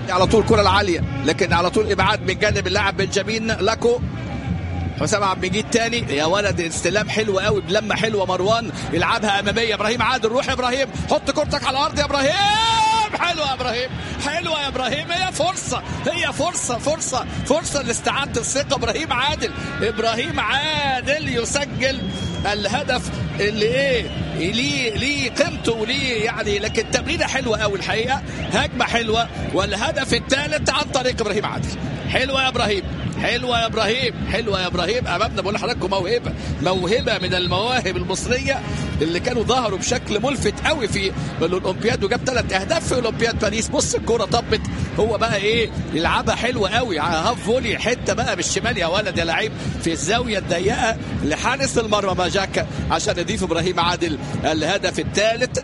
على طول كره العاليه لكن على طول ابعاد من جانب اللاعب بنجامين لاكو حسام عبد المجيد تاني يا ولد استلام حلو قوي بلمه حلوه مروان يلعبها اماميه ابراهيم عادل روح يا ابراهيم حط كورتك على الارض يا ابراهيم حلوه يا ابراهيم حلوه يا ابراهيم هي فرصه هي فرصه فرصه فرصه لاستعاده الثقه ابراهيم عادل ابراهيم عادل يسجل الهدف اللي ايه ليه ليه قيمته وليه يعني لكن تمريره حلوه قوي الحقيقه هجمه حلوه والهدف الثالث عن طريق ابراهيم عادل حلوه يا ابراهيم حلوه يا ابراهيم حلوه يا ابراهيم امامنا بقول لحضراتكم موهبه موهبه من المواهب المصريه اللي كانوا ظهروا بشكل ملفت قوي في الاولمبياد وجاب ثلاث اهداف في اولمبياد باريس بص الكوره طبت هو بقى ايه يلعبها حلوه قوي على هاف فولي حته بقى بالشمال يا ولد يا لعيب في الزاويه الضيقه لحارس المرمى ماجاكا عشان يضيف ابراهيم عادل الهدف الثالث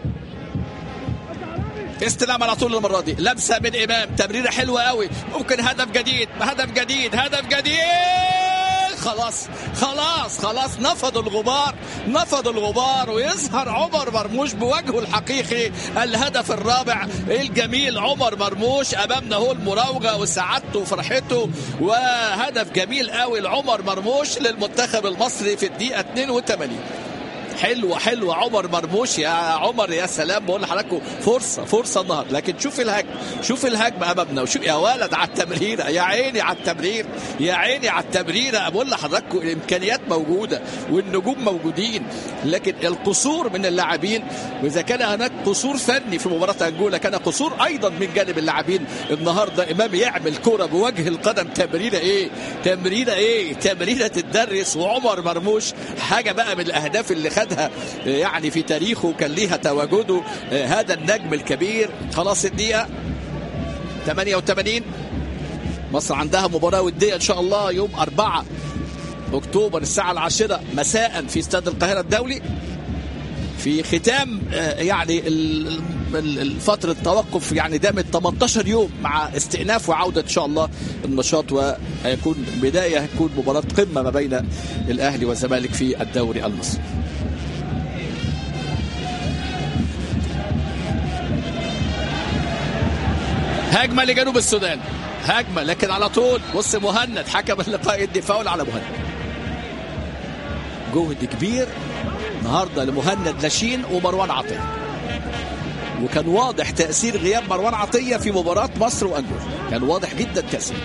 استلام على طول المره دي لمسه من امام تمريره حلوه قوي ممكن هدف جديد هدف جديد هدف جديد خلاص خلاص خلاص نفض الغبار نفض الغبار ويظهر عمر مرموش بوجهه الحقيقي الهدف الرابع الجميل عمر مرموش امامنا هو المراوغه وسعادته وفرحته وهدف جميل قوي لعمر مرموش للمنتخب المصري في الدقيقه 82 حلوه حلوه عمر مرموش يا عمر يا سلام بقول لحضراتكم فرصه فرصه النهارده لكن شوف الهجم شوف الهجم امامنا وشوف يا ولد على التمريره يا عيني على التمرير يا عيني على التمريره بقول لحضراتكم الامكانيات موجوده والنجوم موجودين لكن القصور من اللاعبين واذا كان هناك قصور فني في مباراه انجولا كان قصور ايضا من جانب اللاعبين النهارده امام يعمل كره بوجه القدم تمريره ايه تمريره ايه تمريره تدرس وعمر مرموش حاجه بقى من الاهداف اللي خد خدها يعني في تاريخه كان ليها تواجده هذا النجم الكبير خلاص الدقيقة 88 مصر عندها مباراة ودية إن شاء الله يوم 4 أكتوبر الساعة العاشرة مساء في استاد القاهرة الدولي في ختام يعني فترة التوقف يعني دامت 18 يوم مع استئناف وعودة إن شاء الله النشاط وهيكون بداية هتكون مباراة قمة ما بين الأهلي والزمالك في الدوري المصري هجمه لجنوب السودان هجمه لكن على طول بص مهند حكم اللقاء يدي فاول على مهند جهد كبير النهارده لمهند لاشين ومروان عطيه وكان واضح تاثير غياب مروان عطيه في مباراه مصر وانجولا كان واضح جدا تاثير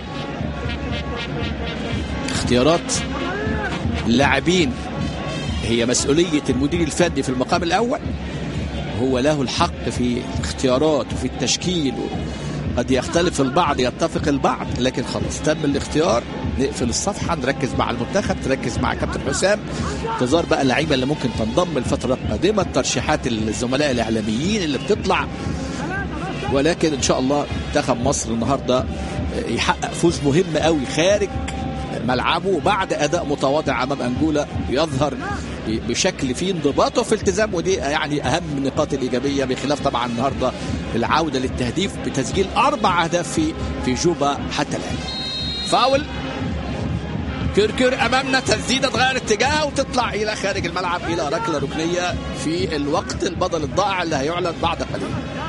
اختيارات اللاعبين هي مسؤوليه المدير الفني في المقام الاول هو له الحق في الاختيارات وفي التشكيل قد يختلف البعض يتفق البعض لكن خلاص تم الاختيار نقفل الصفحه نركز مع المنتخب تركز مع كابتن حسام انتظار بقى اللعيبه اللي ممكن تنضم الفتره القادمه ترشيحات الزملاء الاعلاميين اللي بتطلع ولكن ان شاء الله منتخب مصر النهارده يحقق فوز مهم قوي خارج ملعبه بعد اداء متواضع امام انجولا يظهر بشكل فيه انضباط وفي التزام ودي يعني اهم النقاط الايجابيه بخلاف طبعا النهارده العوده للتهديف بتسجيل اربع اهداف في في جوبا حتى الان. فاول كركر امامنا تسديده تغير اتجاهها وتطلع الى خارج الملعب الى ركله ركنيه في الوقت البدل الضائع اللي هيعلن بعد قليل.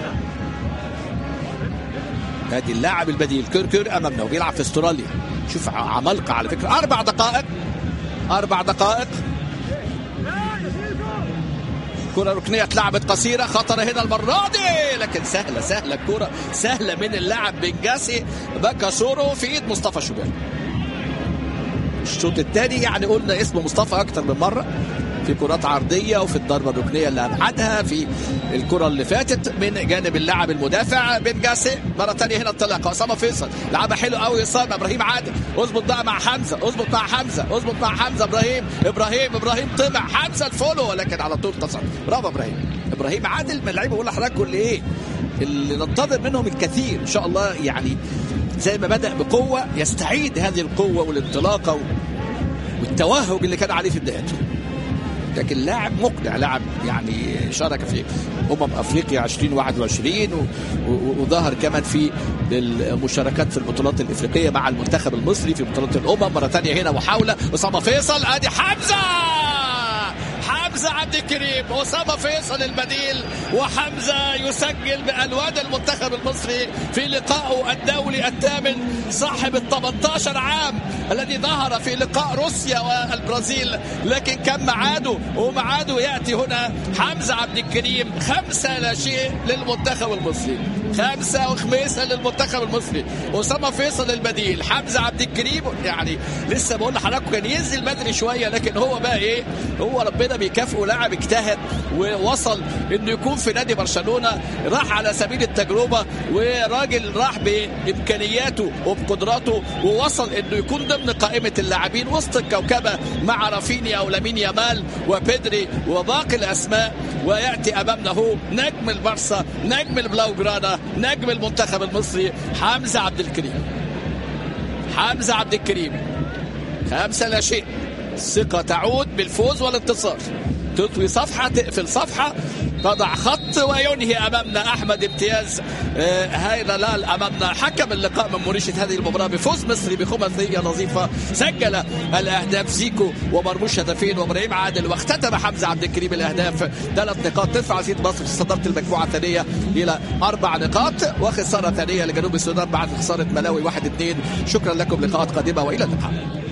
ادي اللاعب البديل كركر امامنا وبيلعب في استراليا شوف عمالقه على فكره اربع دقائق اربع دقائق كرة ركنية اتلعبت قصيرة خطر هنا المرة دي لكن سهلة سهلة الكرة سهلة من اللاعب بنجاسي باكاسورو في ايد مصطفى شوبير الشوط الثاني يعني قلنا اسم مصطفى اكتر من مرة في كرات عرضية وفي الضربة الركنية اللي أبعدها في الكرة اللي فاتت من جانب اللاعب المدافع بن جاسي مرة ثانية هنا انطلاقة أسامة فيصل لعبها حلو قوي أسامة إبراهيم عادل اظبط بقى مع حمزة اظبط مع حمزة اظبط مع حمزة إبراهيم إبراهيم إبراهيم طمع حمزة الفولو ولكن على طول تصل برافو إبراهيم إبراهيم عادل من اللعيبة بقول لحضراتكم اللي إيه اللي ننتظر منهم الكثير إن شاء الله يعني زي ما بدأ بقوة يستعيد هذه القوة والانطلاقة والتوهج اللي كان عليه في بدايته لكن لاعب مقنع لاعب يعني شارك في امم افريقيا 2021 وظهر كمان في المشاركات في البطولات الافريقيه مع المنتخب المصري في بطولات الامم مره ثانيه هنا محاوله اسامه فيصل ادي حمزه حمزه حمزه عبد الكريم اسامه فيصل البديل وحمزه يسجل بالوان المنتخب المصري في لقائه الدولي الثامن صاحب ال 18 عام الذي ظهر في لقاء روسيا والبرازيل لكن كان معاده ومعاده ياتي هنا حمزه عبد الكريم خمسه لا شيء للمنتخب المصري خمسة وخميسة للمنتخب المصري أسامة فيصل البديل حمزة عبد الكريم يعني لسه بقول لحضراتكم كان ينزل بدري شوية لكن هو بقى إيه هو ربنا بيكافئه لاعب اجتهد ووصل إنه يكون في نادي برشلونة راح على سبيل التجربة وراجل راح بإمكانياته وبقدراته ووصل إنه يكون ضمن قائمة اللاعبين وسط الكوكبة مع رافينيا ولامين يامال وبيدري وباقي الأسماء ويأتي أمامنا هو نجم البارسا نجم البلاوجرانا نجم المنتخب المصري حمزة عبد الكريم حمزة عبد الكريم خمسة لا شيء الثقة تعود بالفوز والانتصار تطوي صفحة تقفل صفحة تضع خط وينهي امامنا احمد امتياز آه هاي لال امامنا حكم اللقاء من مريشة هذه المباراه بفوز مصري بخماسيه نظيفه سجل الاهداف زيكو ومرموش هدفين وابراهيم عادل واختتم حمزه عبد الكريم الاهداف ثلاث نقاط ترفع سيد مصر في صداره المجموعه الثانيه الى اربع نقاط وخساره ثانيه لجنوب السودان بعد خساره ملاوي 1 2 شكرا لكم لقاءات قادمه والى اللقاء